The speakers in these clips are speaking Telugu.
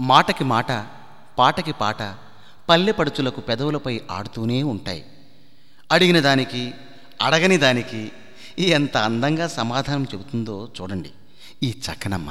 మాటకి మాట పాటకి పాట పల్లె పడుచులకు పెదవులపై ఆడుతూనే ఉంటాయి అడిగిన దానికి అడగని దానికి ఎంత అందంగా సమాధానం చెబుతుందో చూడండి ఈ చక్కనమ్మ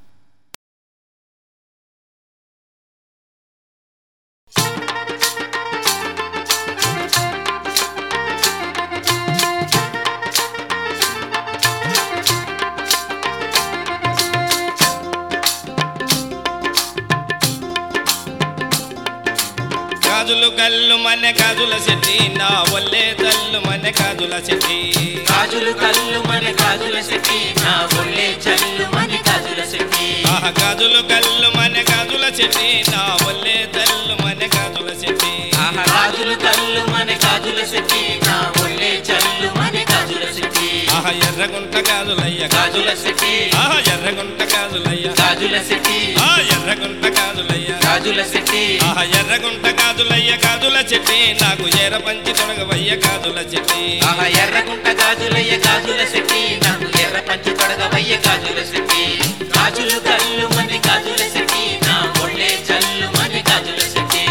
గాజులు గల్లు మన గాజుల చెట్టి నా ఒల్లే తల్లు మన గాజుల చెట్టి గాజులు కళ్ళు మన గాజుల శెట్టి నా ఒళ్ళే చల్లు మన గాజుల శెట్టి ఆహ గాజులు గల్లు మన గాజుల చెట్టి నా ఒల్లే తల్లు మన గాజుల చెట్టి ఆహా గాజులు కళ్ళు మన గాజుల శెట్టి నా ఒళ్ళే చల్లు మన గాజుల శెట్టి ఆహ ఎర్రగుంట గాజులయ్య గాజుల శెట్టి ఆహ ఎర్రగుంట గాజులయ్య గాజుల శెట్టి ఆ ఎర్రగుంట గాజులయ్య గాజుల శెట్టి ఆహ ఎర్రగుంట గాజులయ్య గాజుల చెట్టి నాకు ఎర్ర పంచి తొడగవయ్య గాజుల చెట్టి ఆహా ఎర్రగుంట గాజులయ్య గాజుల శెట్టి నాకు ఎర్ర పంచి తొడగవయ్య గాజుల శెట్టి గాజులు కళ్ళు మన గాజుల శెట్టి నా ఒళ్ళే చల్లు మన గాజుల శెట్టి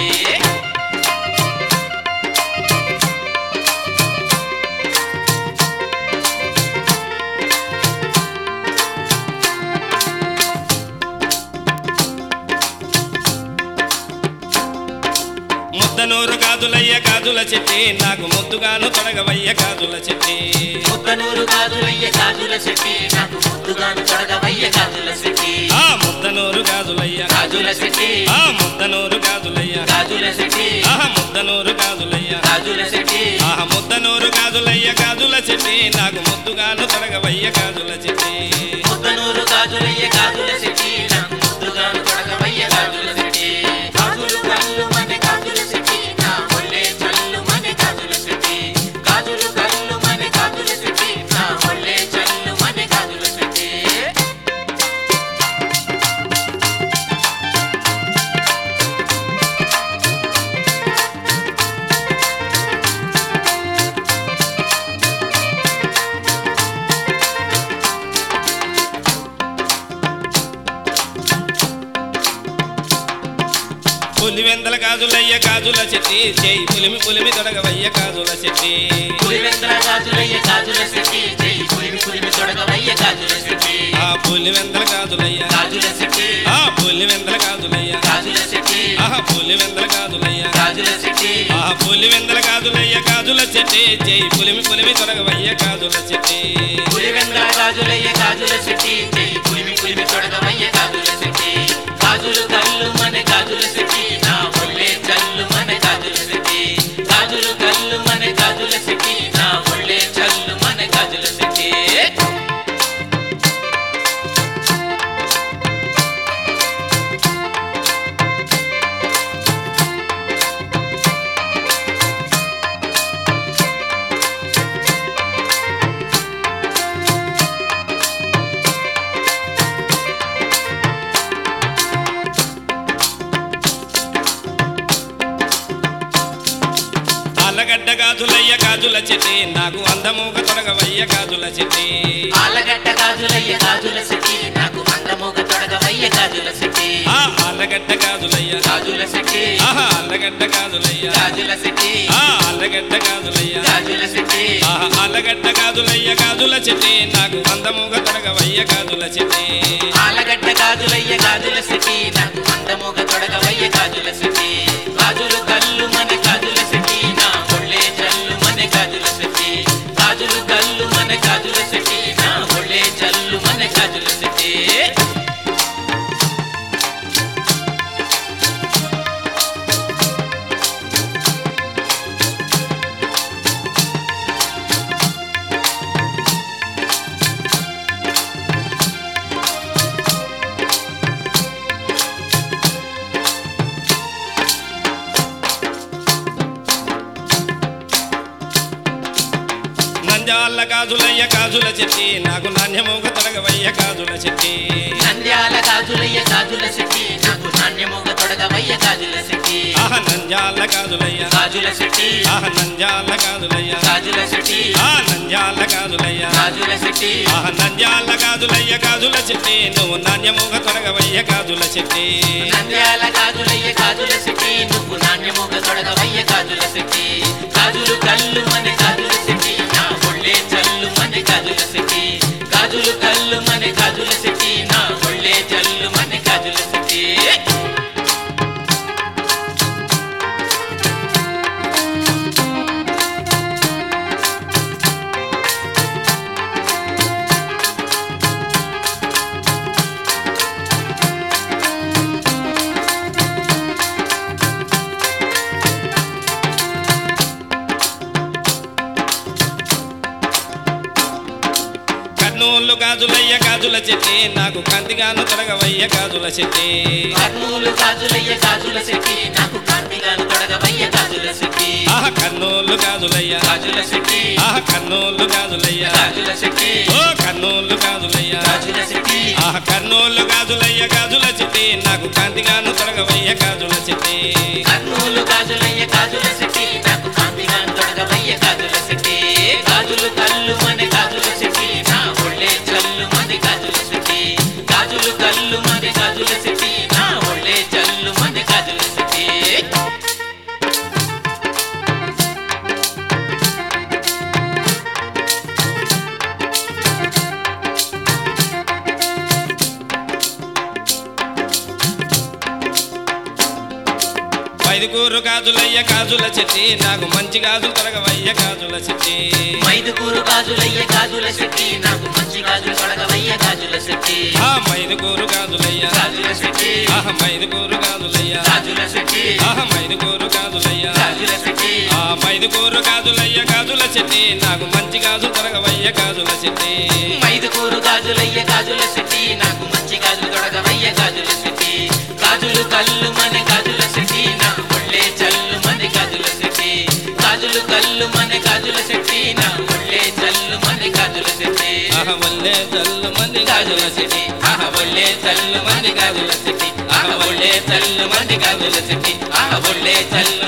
ముద్దనూరు గాజులయ్య గాజుల చెట్టి నాకు ముద్దుగాను తొడగవయ్య గాజుల చెట్టి ముద్దనూరు గాజులయ్య గాజుల శెట్టి నాకు ముద్దుగాను తొడగవయ్య గాజుల శెట్టి ఆ ముద్దనూరు గాజులయ్య గాజుల శెట్టి ఆ ముద్దనూరు గాజులయ్య గాజుల శెట్టి ఆహ ముద్దనూరు గాజులయ్య గాజుల శెట్టి ఆహ ముద్దనూరు గాజులయ్య గాజుల చెట్టి నాకు ముద్దుగాను తొడగవయ్య గాజుల చెట్టి ముద్దనూరు గాజులయ్య గాజుల శెట్టి నాకు ముద్దుగాను తొడగవయ్య గాజుల శెట్టి గాజులు కళ్ళు మన గాజుల శెట్టి నా ఒళ్ళే చల్లు మన గాజుల శెట్టి గాజులు కళ్ళు మన గాజుల శెట్టి నా ఒళ్ళే చల్లు మన గాజుల శెట్టి పులివెందల గాజులయ్య గాజుల చెట్టి చేయి పులిమి పులిమి తొడగవయ్య గాజుల చెట్టి పులివెంద్ర గాజులయ్య గాజుల శెట్టి జై పులిమి పులిమి తొడగవయ్య గాజుల శెట్టి ఆ పులివెందల గాజులయ్య గాజుల శెట్టి ఆ పులివెందల గాజులయ్య గాజుల శెట్టి ఆహ పులివెందల గాజులయ్య గాజుల శెట్టి ఆహ పులివెందల గాజులయ్య గాజుల చెట్టి చేయి పులిమి పులిమి తొడగవయ్య గాజుల చెట్టి పులివెంద్ర గాజులయ్య గాజుల శెట్టి జై పులిమి పులిమి తొడగవయ్య గాజుల శెట్టి గాజులు కళ్ళు మన గాజుల శెట్టి నా ఒళ్ళే చల్లు మన గాజుల శెట్టి గాజులు కళ్ళు మన గాజుల శెట్టి నా ఒళ్ళే చల్లు మన గాజుల శెట్టి అల్లగడ్డ గాజులయ్య గాజుల చెట్టి నాకు అందముగా తొడగవయ్య గాజుల చెట్టి ఆలగడ్డ గాజులయ్య గాజుల శెట్టి నాకు అందమోగ తొడగవయ్య గాజుల శెట్టి ఆ అల్లగడ్డ గాజులయ్య గాజుల శెట్టి ఆహా అల్లగడ్డ గాజులయ్య గాజుల శెట్టి ఆ అల్లగడ్డ గాజులయ్య గాజుల శెట్టి ఆహా అల్లగడ్డ గాజులయ్య గాజుల చెట్టి నాకు అందముగా తొడగవయ్య గాజుల చెట్టి ఆలగడ్డ గాజులయ్య గాజుల శెట్టి నాకు అందమోగ తొడగవయ్య గాజుల శెట్టి గాజులు కళ్ళు మన గాజుల శెట్టి నా ఒళ్ళే చల్లు మన గాజుల శెట్టి గాజులు కళ్ళు మన గాజుల శెట్టి నా ఒళ్ళే చల్లు మన గాజుల శెట్టి నంజాల గాజులయ్య గాజుల చెట్టి నాకు నాణ్యముగా తొడగవయ్య గాజుల చెట్టి నంద్యాల గాజులయ్య గాజుల శెట్టి నాకు నాణ్యమోగ తొడగవయ్య గాజుల శెట్టి ఆహా ఆహ నంజాల గాజులయ్య గాజుల సిటీ ఆహ నంజాల గాజులయ్య గాజుల సిటీ ఆ నంజాల గాజులయ్య గాజుల సిటీ ఆహ నంజాల గాజులయ్య గాజుల చెట్టి నువ్వు నాణ్యముగ తొడగవయ్య గాజుల చెట్టి నంద్యాల గాజులయ్య గాజుల సిటీ నువ్వు నాణ్యముగ తొడగవయ్య గాజుల సిటీ గాజులు కళ్ళు మన గాజుల సిటీ నా ఒళ్ళే చల్లు మన గాజుల సిటీ గాజులు కళ్ళు మన గాజుల సిటీ నా ఒళ్ళే చల్లు మన గాజుల సిటీ కర్నూలు గాజులయ్య గాజుల చెట్టి నాకు కందిగాను తొడగవయ్య గాజుల చెట్టి కర్నూలు గాజులయ్య గాజుల సిటీ నాకు కాంతిగాను తొడగవయ్య గాజుల సిటీ ఆహ కర్నూలు గాజులయ్య గాజుల సిటీ ఆహ కర్నూలు గాజులయ్య గాజుల సిటీ ఓ కర్నూలు గాజులయ్య గాజుల సిటీ ఆహ కర్నూలు గాజులయ్య గాజుల చెట్టి నాకు కాంతిగాను తొడగవయ్య గాజుల చెట్టి కర్నూలు గాజులయ్య గాజుల సిటీ నాకు కాంతిగాను తొడగవయ్య గాజుల సిటీ గాజులు కళ్ళు మన గాజుల సిటీ నా ఒళ్ళే చల్లు మన గాజుల సిటీ గాజులు కళ్ళు మన గాజుల సిటీ నా ఒళ్ళే చల్లు మన గాజుల సిటీ మైదుకూరు గాజులయ్య గాజుల చెట్టి నాకు మంచి గాజులు తొడగవయ్య గాజుల చెట్టి మైదుకూరు గాజులయ్య గాజుల సిటీ నాకు మంచి గాజులు తొడగవయ్య గాజుల సిటీ ఆ మైదుకూరు గాజులయ్య గాజుల సిటీ ఆహ మైదుకూరు గాజులయ్య గాజుల సిటీ ఆహ మైదుకూరు గాజులయ్య గాజుల సిటీ ఆ మైదుకూరు గాజులయ్య గాజుల చెట్టి నాకు మంచి గాజులు తొడగవయ్య గాజుల చెట్టి మైదుకూరు గాజులయ్య గాజుల సిటీ నాకు మంచి గాజులు తొడగవయ్య గాజుల సిటీ గాజులు కళ్ళు మన గాజుల సిటీ నా ఒళ్ళే చల్లు మన గాజుల సిటీ గాజులు కళ్ళు మన గాజుల సిటీ నా ఒళ్ళే చల్లు మన గాజుల సిటీ ఆహ వల్లే జల్లు మంది గాజుల చెట్టి ఆహ ఒళ్ళే చల్లు మన గాజుల సిటీ ఆహ ఒళ్ళే చల్లు మన గాజుల సిటీ ఆహ ఒళ్ళే చల్లు